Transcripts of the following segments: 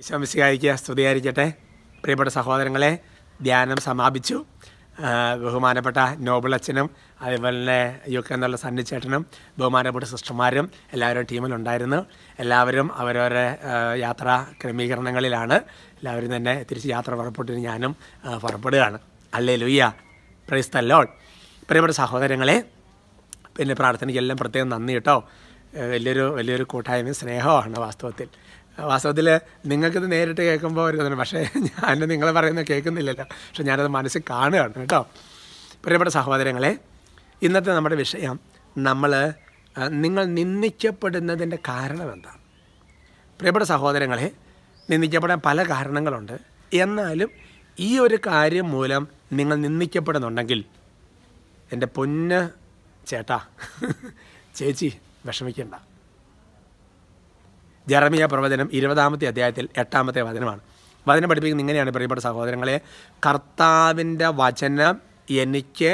ശംസികായിക്ക് സ്തുതിയായിരിക്കട്ടെ പ്രിയപ്പെട്ട സഹോദരങ്ങളെ ധ്യാനം സമാപിച്ചു ആ, ബഹുമാനപ്പെട്ട നോബിൾ അച്ഛനും അതുപോലെ തന്നെ യു കെ എന്നുള്ള സണ്ണിച്ചേട്ടനും ബഹുമാനപ്പെട്ട സിസ്റ്റർമാരും എല്ലാവരും ടീമിലുണ്ടായിരുന്നു എല്ലാവരും അവരവരെ ആ, യാത്രാ ക്രമീകരണങ്ങളിലാണ് എല്ലാവരും തന്നെ തിരിച്ച് യാത്ര പുറപ്പെട്ടിന് ഞാനും ആ, പുറപ്പെടുകയാണ് അല്ലേ ലുയ്യ പ്രൈസ് തല്ലോൾ പ്രിയപ്പെട്ട സഹോദരങ്ങളെ പിന്നെ പ്രാർത്ഥനയ്ക്കെല്ലാം പ്രത്യേകം നന്ദി കേട്ടോ ഏഹ് വലിയൊരു വലിയൊരു കൂട്ടായ്മയും സ്നേഹമാണ് വാസ്തവത്തിൽ വാസ്തവത്തിൽ നിങ്ങൾക്കിത് നേരിട്ട് കേൾക്കുമ്പോൾ ഒരു ഇതാണ് പക്ഷേ ഞാൻ നിങ്ങൾ പറയുന്നത് കേൾക്കുന്നില്ലല്ലോ പക്ഷെ ഞാനത് മനസ്സിൽ കാണുകയാണ് കേട്ടോ പ്രിയപ്പെട്ട സഹോദരങ്ങളെ ഇന്നത്തെ നമ്മുടെ വിഷയം നമ്മൾ ആ, നിങ്ങൾ നിന്ദിക്കപ്പെടുന്നതിൻ്റെ കാരണം എന്താണ് പ്രിയപ്പെട്ട സഹോദരങ്ങളെ നിന്ദിക്കപ്പെടാൻ പല കാരണങ്ങളുണ്ട് എന്നാലും ഈ ഒരു കാര്യം മൂലം നിങ്ങൾ നിന്ദിക്കപ്പെടുന്നുണ്ടെങ്കിൽ എൻ്റെ പൊന്ന് ചേട്ടാ ചേച്ചി വിഷമിക്കണ്ട ജെറമിയ പ്രവചനം ഇരുപതാമത്തെ അധ്യായത്തിൽ എട്ടാമത്തെ വചനമാണ് വചനം പഠിപ്പിക്കുന്ന ഇങ്ങനെയാണ് പ്രിയപ്പെട്ട സഹോദരങ്ങളെ കർത്താവിൻ്റെ വചനം എനിക്ക്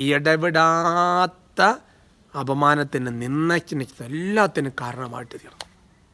ഇടപെടാത്ത അപമാനത്തിന് നിന്നയ്ക്ക് എല്ലാത്തിനും കാരണമായിട്ട് തീർന്നു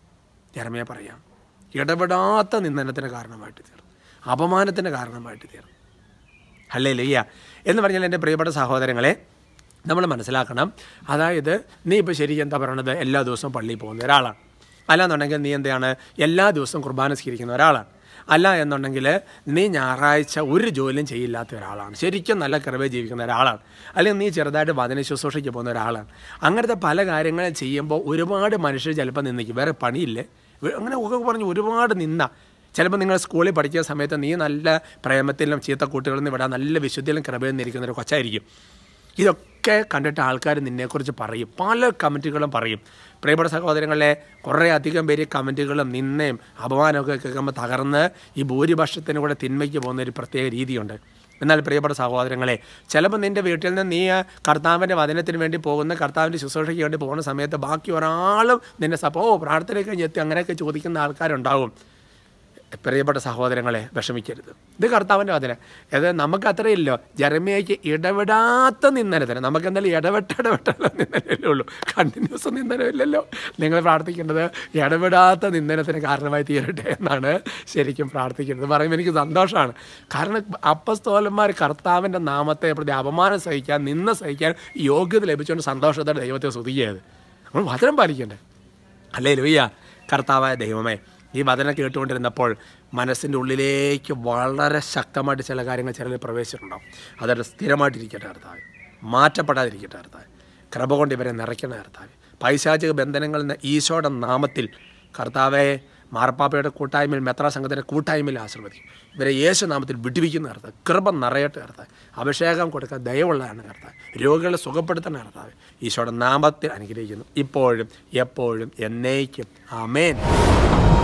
ജെറമിയ പറയാം ഇടപെടാത്ത നിന്ദനത്തിന് കാരണമായിട്ട് തീർന്നു അപമാനത്തിന് കാരണമായിട്ട് തീർന്നു അല്ലേ ലയ്യ എന്ന് പറഞ്ഞാൽ എൻ്റെ പ്രിയപ്പെട്ട സഹോദരങ്ങളെ നമ്മൾ മനസ്സിലാക്കണം അതായത് നീ ഇപ്പോൾ ശരിക്കും എന്താ പറയണത് എല്ലാ ദിവസവും പള്ളിയിൽ പോകുന്ന ഒരാളാണ് അല്ലാന്നുണ്ടെങ്കിൽ നീ എന്താണ് എല്ലാ ദിവസവും കുർബാന സ്വീകരിക്കുന്ന ഒരാളാണ് അല്ല എന്നുണ്ടെങ്കിൽ നീ ഞായറാഴ്ച ഒരു ജോലിയും ചെയ്യില്ലാത്ത ഒരാളാണ് ശരിക്കും നല്ല കൃപ ജീവിക്കുന്ന ഒരാളാണ് അല്ലെങ്കിൽ നീ ചെറുതായിട്ട് വചന ശുശ്രൂഷയ്ക്ക് പോകുന്ന ഒരാളാണ് അങ്ങനത്തെ പല കാര്യങ്ങളും ചെയ്യുമ്പോൾ ഒരുപാട് മനുഷ്യർ ചിലപ്പോൾ നിന്നിക്കും വേറെ പണിയില്ലേ വേ- അങ്ങനെ ഒക്കെ പറഞ്ഞ് ഒരുപാട് നിന്ന ചിലപ്പോൾ നിങ്ങൾ സ്കൂളിൽ പഠിക്കുന്ന സമയത്ത് നീ നല്ല പ്രേമത്തിലും ചീത്ത കൂട്ടുകളിൽ നിന്ന് വിടാൻ നല്ല വിശുദ്ധിയിലും കൃപയിലും ഇരിക്കുന്ന ഒരു കൊച്ചായിരിക്കും ഇതൊക്കെ കണ്ടിട്ട് ആൾക്കാർ നിന്നെക്കുറിച്ച് പറയും പല കമൻറ്റുകളും പറയും പ്രിയപ്പെട്ട സഹോദരങ്ങളെ കുറേ അധികം പേര് കമൻറ്റുകളും നിന്നയും അപമാനമൊക്കെ കേൾക്കുമ്പോൾ തകർന്ന് ഈ ഭൂരിപക്ഷത്തിന് കൂടെ തിന്മയ്ക്ക് പോകുന്ന ഒരു പ്രത്യേക രീതിയുണ്ട് എന്നാൽ പ്രിയപ്പെട്ട സഹോദരങ്ങളെ ചിലപ്പോൾ നിൻ്റെ വീട്ടിൽ നിന്ന് നീ കർത്താവിൻ്റെ വചനത്തിന് വേണ്ടി പോകുന്ന കർത്താവിൻ്റെ ശുശ്രൂഷയ്ക്ക് വേണ്ടി പോകുന്ന സമയത്ത് ബാക്കി ഒരാളും നിന്നെ സപ്പോ ഓ പ്രാർത്ഥനയൊക്കെ എത്തി അങ്ങനെയൊക്കെ ചോദിക്കുന്ന ആൾക്കാരുണ്ടാവും പ്രിയപ്പെട്ട സഹോദരങ്ങളെ വിഷമിക്കരുത് ഇത് കർത്താവിൻ്റെ വചനം അത് നമുക്ക് അത്രയില്ലോ ജർമ്മയ്ക്ക് ഇടപെടാത്ത നിന്ദനത്തിന് നമുക്ക് എന്തായാലും ഇടപെട്ട ഇടപെട്ടുള്ള നിന്ദനമല്ലേ ഉള്ളൂ കണ്ടിന്യൂസ് നിന്ദനമില്ലല്ലോ നിങ്ങൾ പ്രാർത്ഥിക്കേണ്ടത് ഇടപെടാത്ത നിന്ദനത്തിന് കാരണമായി തീരട്ടെ എന്നാണ് ശരിക്കും പ്രാർത്ഥിക്കുന്നത് പറയുമ്പോൾ എനിക്ക് സന്തോഷമാണ് കാരണം അപ്പസ്തോലന്മാർ കർത്താവിൻ്റെ നാമത്തെ പ്രതി അപമാനം സഹിക്കാൻ നിന്ന് സഹിക്കാൻ യോഗ്യത ലഭിച്ചുകൊണ്ട് സന്തോഷത്തോടെ ദൈവത്തെ സ്തുതിക്കുകയത് നമ്മൾ വചനം പാലിക്കണ്ടേ അല്ലേ ലൂയ്യ കർത്താവായ ദൈവമേ ഈ വചനം കേട്ടുകൊണ്ടിരുന്നപ്പോൾ മനസ്സിൻ്റെ ഉള്ളിലേക്ക് വളരെ ശക്തമായിട്ട് ചില കാര്യങ്ങൾ ചിലർ പ്രവേശിച്ചിട്ടുണ്ടാവും അതവിടെ സ്ഥിരമായിട്ടിരിക്കട്ടെ കർത്താവ് മാറ്റപ്പെടാതിരിക്കട്ടെ കർത്താവ് കൃപ കൊണ്ട് ഇവരെ നിറയ്ക്കണ കർത്താവ് പൈശാചിക ബന്ധനങ്ങളിൽ നിന്ന് ഈശോയുടെ നാമത്തിൽ കർത്താവെ മാർപ്പാപ്പയുടെ കൂട്ടായ്മയിൽ മെത്രാ സംഘത്തിൻ്റെ കൂട്ടായ്മയിൽ ആശീർവദിക്കും ഇവരെ യേശു നാമത്തിൽ വിടുവിക്കുന്ന കർത്താവ് കൃപ നിറയട്ടെ കർത്താവ് അഭിഷേകം കൊടുക്കാൻ ദയവുള്ളതാണ് കർത്താവ് രോഗികളെ സുഖപ്പെടുത്തണ കർത്താവ് ഈശോയുടെ നാമത്തിൽ അനുഗ്രഹിക്കുന്നു ഇപ്പോഴും എപ്പോഴും എന്നേക്കും ആമേൻ